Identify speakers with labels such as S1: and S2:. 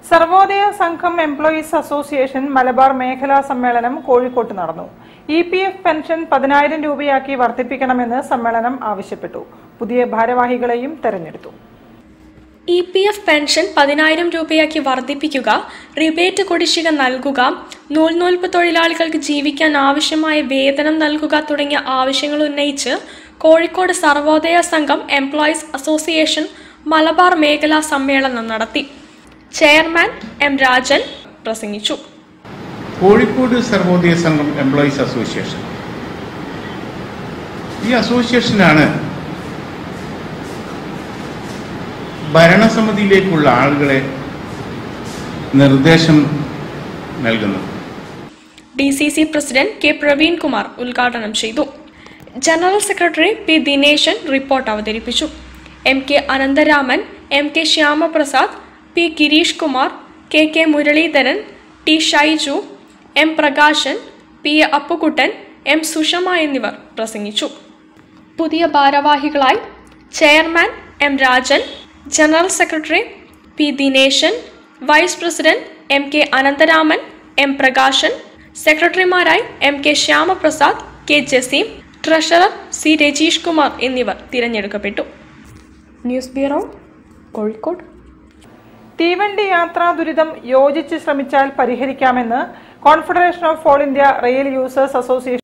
S1: സർവോദയ സംഘം employees association Malabar മേഖലാ സമ്മേളനം കോഴിക്കോട്ട് നടന്നു ഇ പി എഫ് പെൻഷൻ പതിനായിരം രൂപയാക്കി വർദ്ധിപ്പിക്കണമെന്ന് സമ്മേളനം ആവശ്യപ്പെട്ടു പുതിയ ഭാരവാഹികളെയും തെരഞ്ഞെടുത്തു
S2: ഇ പി എഫ് പെൻഷൻ പതിനായിരം രൂപയാക്കി വർദ്ധിപ്പിക്കുക റിബേറ്റ് കുടിശ്ശിക നൽകുക നൂൽനൂൽപ്പ് തൊഴിലാളികൾക്ക് ജീവിക്കാൻ ആവശ്യമായ വേതനം നൽകുക തുടങ്ങിയ ആവശ്യങ്ങൾ ഉന്നയിച്ച് കോഴിക്കോട് സർവോദയ സംഘം എംപ്ലോയീസ് അസോസിയേഷൻ മലബാർ മേഖലാ സമ്മേളനം നടത്തി ചെയർമാൻ എം രാജൻ പ്രസംഗിച്ചു
S3: കോഴിക്കോട് സർവോദയ സംഘം എംപ്ലോയീസ് അസോസിയേഷൻ ഈ അസോസിയേഷനാണ് ഭരണസമിതിയിലേക്കുള്ള ആളുകളെ നിർദ്ദേശം നൽകുന്നത്
S2: D C C president K Praveen Kumar ഉദ്ഘാടനം ചെയ്തു general secretary P Dineshan report അവതരിപ്പിച്ചു M K Anantharaman M K Shyamaprasad P Girish Kumar K K Muraleedharan T Shaiju M Prakashan P A Appukuttan M Sushama എന്നിവർ പ്രസംഗിച്ചു പുതിയ ഭാരവാഹികളായി chairman M Rajan general secretary P Dineshan vice president M K Anantharaman M Prakashan സെക്രട്ടറിമാരായി M K Shyamaprasad K Jaseem treasurer C Rajeesh Kumar എന്നിവർ തിരഞ്ഞെടുക്കപ്പെട്ടു news bureau Kozhikode
S1: തീവണ്ടി യാത്രാ ദുരിതം യോജിച്ച് ശ്രമിച്ചാൽ പരിഹരിക്കാമെന്ന് confederation of all India rail users association